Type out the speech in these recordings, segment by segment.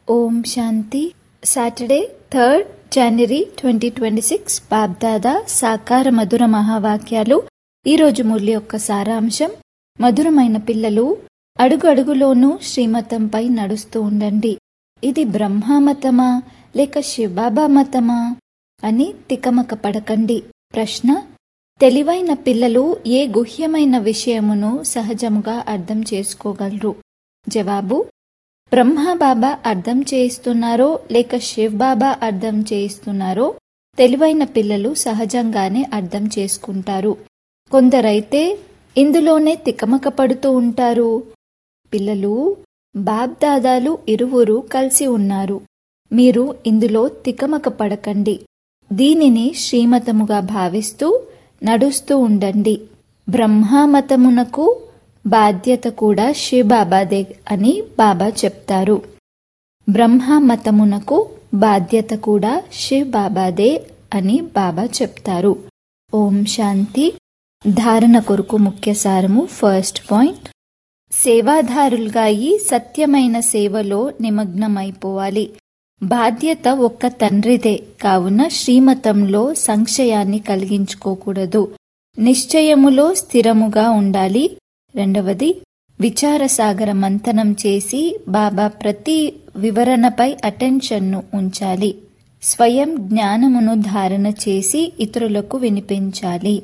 ఓం Shanti Saturday third January twenty twenty six Bapdada సాకార మధుర మహావాక్యాలు ఈరోజు మురళి యొక్క సారాంశం మధురమైన పిల్లలు అడుగు అడుగులోనూ శ్రీమతంపై నడుస్తూ ఉండండి ఇది బ్రహ్మమతమా లేక శివబాబా మతమా అని తికమక పడకండి ప్రశ్న తెలివైన పిల్లలు ఏ గుహ్యమైన విషయమును సహజముగా అర్థం చేసుకోగలరు జవాబు బ్రహ్మబాబా అర్థం చేయిస్తున్నారో లేక శివ్ బాబా అర్థం చేయిస్తున్నారో తెలివైన పిల్లలు సహజంగానే అర్థం చేసుకుంటారు కొందరైతే ఇందులోనే తికమక పడుతూ ఉంటారు పిల్లలు బాబ్దాదాలు ఇరువురు కలిసి ఉన్నారు మీరు ఇందులో తికమక పడకండి దీనిని శ్రీమతముగా భావిస్తూ నడుస్తూ ఉండండి బ్రహ్మమతమునకు బాధ్యత కూడా శివబాబాదే అని బాబా చెప్తారు బ్రహ్మమతమునకు బాధ్యత కూడా శివ్ బాబాదే అని బాబా చెప్తారు ఓం శాంతి ధారణ కొరకు ముఖ్య సారము ఫస్ట్ పాయింట్ సేవాదారులుగా ఈ సత్యమైన సేవలో నిమగ్నమైపోవాలి బాధ్యత ఒక్క తండ్రిదే కావున శ్రీమతంలో సంశయాన్ని కలిగించుకోకూడదు నిశ్చయములో స్థిరముగా ఉండాలి రెండవది విచారసాగర మంతనం చేసి బాబా ప్రతి వివరణపై అటెన్షన్ను ఉంచాలి స్వయం జ్ఞానమును ధారణ చేసి ఇతరులకు వినిపించాలి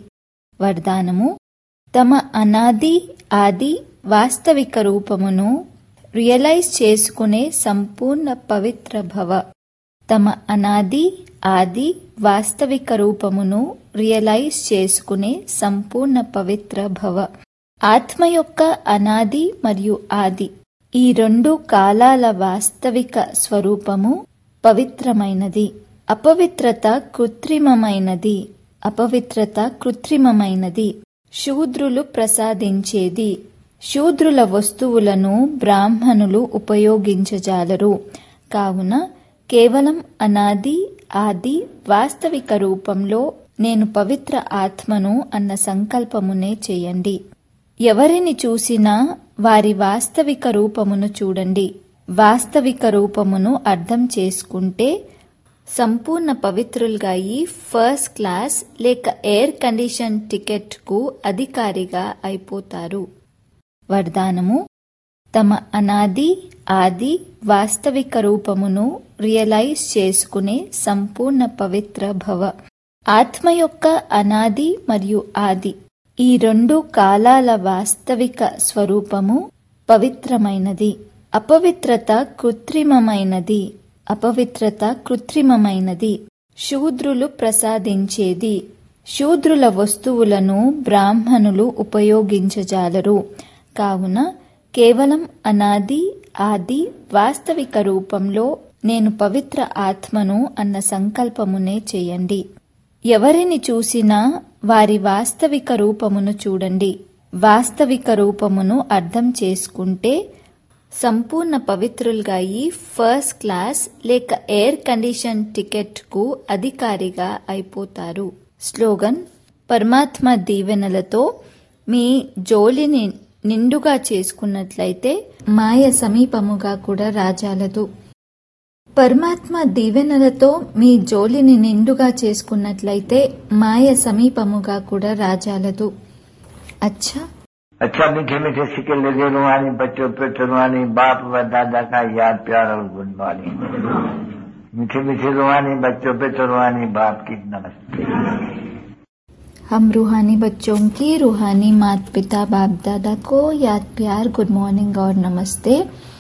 వరదానము తమ అనాది ఆది వాస్తవిక రూపమును రియలైజ్ చేసుకునే సంపూర్ణ పవిత్ర భవ తమ అనాది ఆది వాస్తవిక రూపమును రియలైజ్ చేసుకునే సంపూర్ణ పవిత్ర భవ ఆత్మ యొక్క అనాది మరియు ఆది ఈ రెండు కాలాల వాస్తవిక స్వరూపము పవిత్రమైనది అపవిత్రత కృత్రిమమైనది అపవిత్రత కృత్రిమమైనది శూద్రులు ప్రసాదించేది శూద్రుల వస్తువులను బ్రాహ్మణులు ఉపయోగించజాలరు కావున కేవలం అనాది ఆది వాస్తవిక రూపంలో నేను పవిత్ర ఆత్మను అన్న సంకల్పమునే చేయండి ఎవరిని చూసినా వారి వాస్తవిక రూపమును చూడండి వాస్తవిక రూపమును అర్థం చేసుకుంటే సంపూర్ణ పవిత్రులుగా ఈ ఫస్ట్ క్లాస్ లేక ఎయిర్ కండిషన్ టికెట్ కు అధికారిగా అయిపోతారు వరదానము తమ అనాది ఆది వాస్తవిక రూపమును రియలైజ్ చేసుకునే సంపూర్ణ పవిత్ర భవ ఆత్మ యొక్క అనాది మరియు ఆది ఈ రెండు కాలాల వాస్తవిక స్వరూపము పవిత్రమైనది అపవిత్రత కృత్రిమమైనది అపవిత్రత కృత్రిమమైనది శూద్రులు ప్రసాదించేది శూద్రుల వస్తువులను బ్రాహ్మణులు ఉపయోగించజాలరు కావున కేవలం అనాది ఆది వాస్తవిక రూపంలో నేను పవిత్ర ఆత్మను అన్న సంకల్పమునే చేయండి ఎవరిని చూసినా వారి వాస్తవిక రూపమును చూడండి వాస్తవిక రూపమును అర్థం చేసుకుంటే సంపూర్ణ పవిత్రులుగా ఈ ఫస్ట్ క్లాస్ లేక ఎయిర్ కండిషన్ టికెట్ కు అధికారిగా అయిపోతారు స్లోగన్ పరమాత్మ దీవెనలతో మీ జోలిని నిండుగా చేసుకున్నట్లయితే మాయ సమీపముగా కూడా రాజాలదు పరమాత్మ దీవెనలతో మీ జోలిని నిండుగా చేసుకున్నట్లయితే మాయ సమీపముగా కూడా రాజాలదు అచ్చా अच्छा मीठे मीठे सिक्के लगे रुहानी बच्चों पे रुहानी बाप व दादा का याद प्यार और गुड मॉर्निंग मीठे मीठे रुहानी बच्चों पे रुहानी बाप की नमस्ते हम रूहानी बच्चों की रूहानी माता पिता बाप दादा को याद प्यार गुड मॉर्निंग और नमस्ते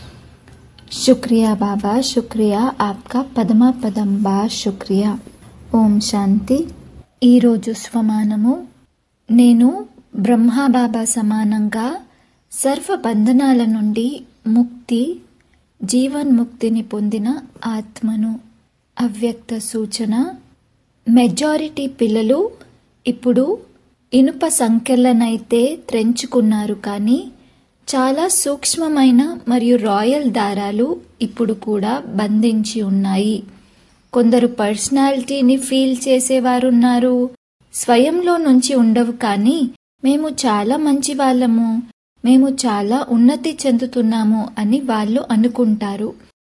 शुक्रिया बाबा शुक्रिया आपका పదమా పదం బా శుక్రియా ఓం శాంతి ఈరోజు స్వమానము నేను బ్రహ్మబాబా సమానంగా సర్వ బంధనాల నుండి ముక్తి జీవన్ముక్తిని పొందిన ఆత్మను అవ్యక్త సూచన మెజారిటీ పిల్లలు ఇప్పుడు ఇనుప సంఖ్యలనైతే త్రెంచుకున్నారు కానీ చాలా సూక్ష్మమైన మరియు రాయల్ దారాలు ఇప్పుడు కూడా బంధించి ఉన్నాయి కొందరు పర్సనాలిటీని ఫీల్ చేసేవారున్నారు స్వయంలో నుంచి ఉండవు కానీ మేము చాలా మంచి వాళ్ళము మేము చాలా ఉన్నతి చెందుతున్నాము అని వాళ్ళు అనుకుంటారు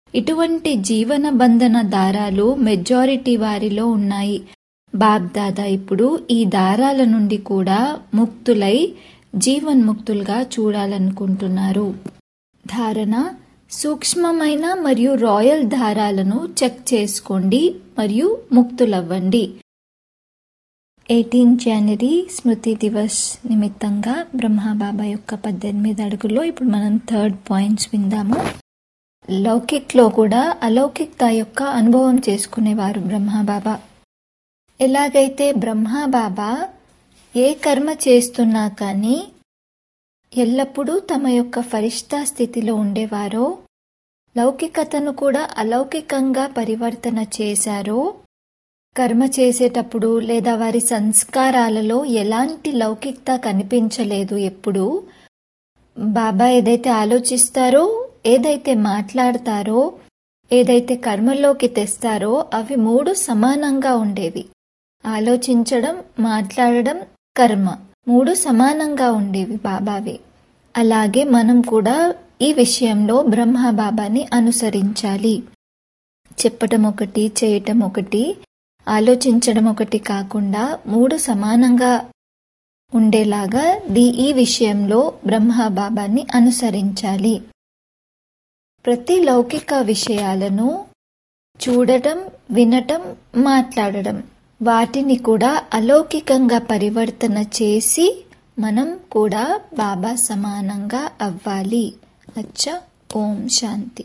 ఇటువంటి జీవన బంధన దారాలు మెజారిటీ వారిలో ఉన్నాయి బాబ్దాదా ఇప్పుడు ఈ దారాల నుండి కూడా ముక్తులై జీవన్ముక్తులుగా చూడాలనుకుంటున్నారు ధారణ సూక్ష్మమైన మరియు రాయల్ దారాలను చెక్ చేసుకోండి మరియు ముక్తులవ్వండి ఎయిటీన్ జనవరి స్మృతి దివస్ నిమిత్తంగా బ్రహ్మబాబా యొక్క పద్దెనిమిది అడుగులో ఇప్పుడు మనం థర్డ్ పాయింట్స్ విందాము లౌకిక్లో కూడా అలౌకికత యొక్క అనుభవం చేసుకునేవారు బ్రహ్మబాబా ఎలాగైతే బ్రహ్మబాబా ఏ కర్మ చేస్తున్నా కానీ ఎల్లప్పుడూ తమ యొక్క ఫరిష్తా స్థితిలో ఉండేవారో లౌకికతను కూడా అలౌకికంగా పరివర్తన చేశారో కర్మ చేసేటప్పుడు లేదా వారి సంస్కారాలలో ఎలాంటి లౌకికత కనిపించలేదు ఎప్పుడు బాబా ఏదైతే ఆలోచిస్తారో ఏదైతే మాట్లాడతారో ఏదైతే కర్మలోకి తెస్తారో అవి మూడు సమానంగా ఉండేవి ఆలోచించడం మాట్లాడడం కర్మ మూడు సమానంగా ఉండేవి బాబావి అలాగే మనం కూడా ఈ విషయంలో బ్రహ్మ బాబాని అనుసరించాలి చెప్పటం ఒకటి చేయటం ఒకటి ఆలోచించడం ఒకటి కాకుండా మూడు సమానంగా ఉండేలాగా ది ఈ విషయంలో బ్రహ్మ బాబాని అనుసరించాలి ప్రతి లౌకిక విషయాలను చూడటం వినటం మాట్లాడడం వాటిని కూడా అలౌకికంగా పరివర్తన చేసి మనం కూడా బాబా సమానంగా అవ్వాలి అచ్చా ఓం శాంతి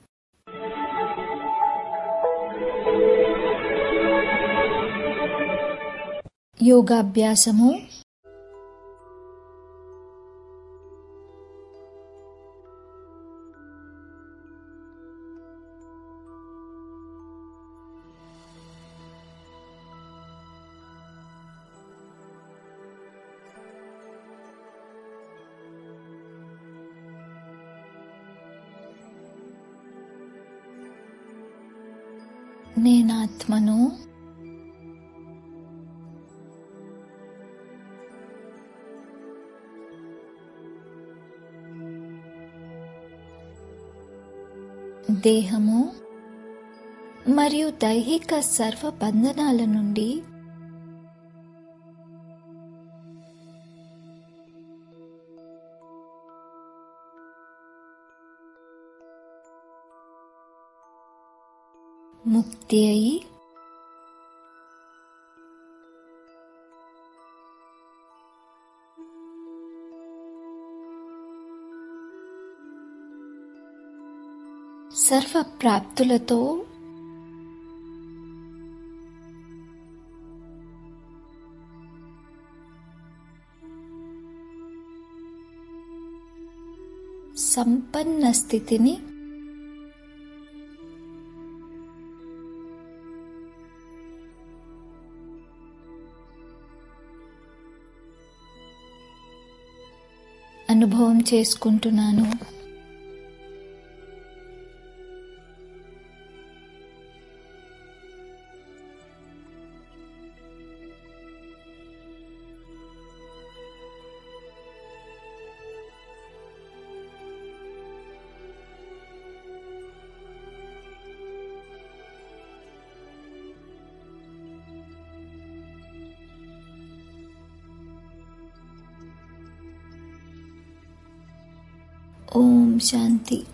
యోగాభ్యాసము నేనాత్మను దేహము మరియు దైహిక సర్వ బంధనాల నుండి ముక్తి అయి సర్వ ప్రాప్తులతో సంపన్న స్థితిని అనుభవం చేసుకుంటున్నాను ఓం శాంతి